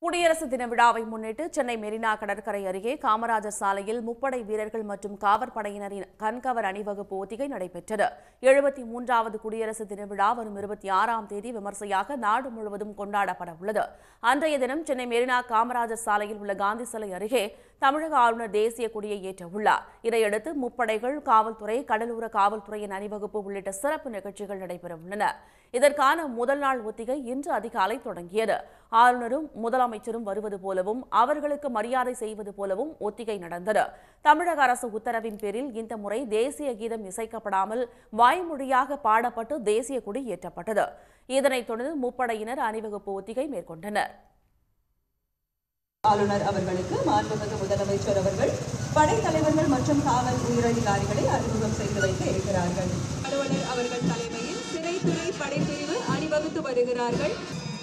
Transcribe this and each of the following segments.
குடியரசு தின விழாவை முன்னிட்டு சென்னை மெரினா கடற்கரை அருகே காமராஜர் சாலையில் முப்படை வீரர்கள் மற்றும் காவற்படையினரின் கண்கவர் அணிவகுப்பு ஒத்திகை நடைபெற்றது எழுபத்தி மூன்றாவது குடியரசு தின விழா வரும் இருபத்தி ஆறாம் தேதி விமர்சையாக நாடு முழுவதும் கொண்டாடப்பட உள்ளது அன்றைய தினம் சென்னை மெரினா காமராஜர் சாலையில் உள்ள காந்தி சிலை அருகே தமிழக ஆளுநர் தேசிய கொடியை ஏற்ற உள்ளார் இதையடுத்து முப்படைகள் காவல்துறை கடலோர காவல்துறையின் அணிவகுப்பு உள்ளிட்ட சிறப்பு நிகழ்ச்சிகள் நடைபெற உள்ளன இதற்கான முதல் நாள் ஒத்திகை இன்று அதிகாலை தொடங்கியது ஆளுநரும் முதலமைச்சரும் வருவது போலவும் அவர்களுக்கு மரியாதை செய்வது போலவும் ஒத்திகை நடந்தது தமிழக அரசு உத்தரவின் பேரில் இந்த முறை தேசிய கீதம் இசைக்கப்படாமல் வாய்மொழியாக பாடப்பட்டு தேசிய கொடி ஏற்றப்பட்டது இதனைத் தொடர்ந்து முப்படையினர் அணிவகுப்பு ஒத்திகை மேற்கொண்டனர் ஆளுநர் அவர்களுக்கு மாண்புமிகு முதலமைச்சர் அவர்கள் படைத்தலைவர்கள் மற்றும் காவல் உயரதிகாரிகளை அறிமுகம் செய்து வைக்க இருக்கிறார்கள் அலுவலர் அவர்கள் தலைமையில் சிறைத்துறை படைப்பிரிவு அணிவகுத்து வருகிறார்கள்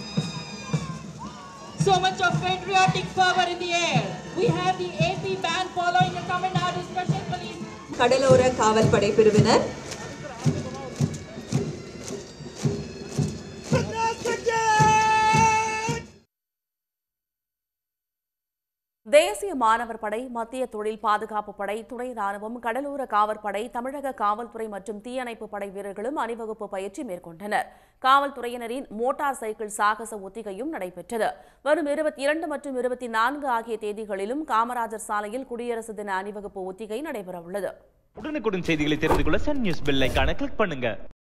So much of patriotic fervor in the air. We have the AP band following the Tamil Nadu Special Police. கடலோர காவல் படை பிரிவினர் தேசிய மாணவர் படை மத்திய தொழில் பாதுகாப்பு படை துணை ராணுவம் கடலோர காவற்படை தமிழக காவல்துறை மற்றும் தீயணைப்பு படை வீரர்களும் அணிவகுப்பு பயிற்சி மேற்கொண்டனர் காவல்துறையினரின் மோட்டார் சைக்கிள் சாகச ஒத்திகையும் நடைபெற்றது வரும் இருபத்தி இரண்டு மற்றும் இருபத்தி நான்கு ஆகிய தேதிகளிலும் காமராஜர் சாலையில் குடியரசு தின அணிவகுப்பு ஒத்திகை நடைபெறவுள்ளது உடனுக்குடன் செய்திகளை தெரிந்து கொள்ள சன் நியூஸ் பெல் ஐகானை கிளிக் பண்ணுங்க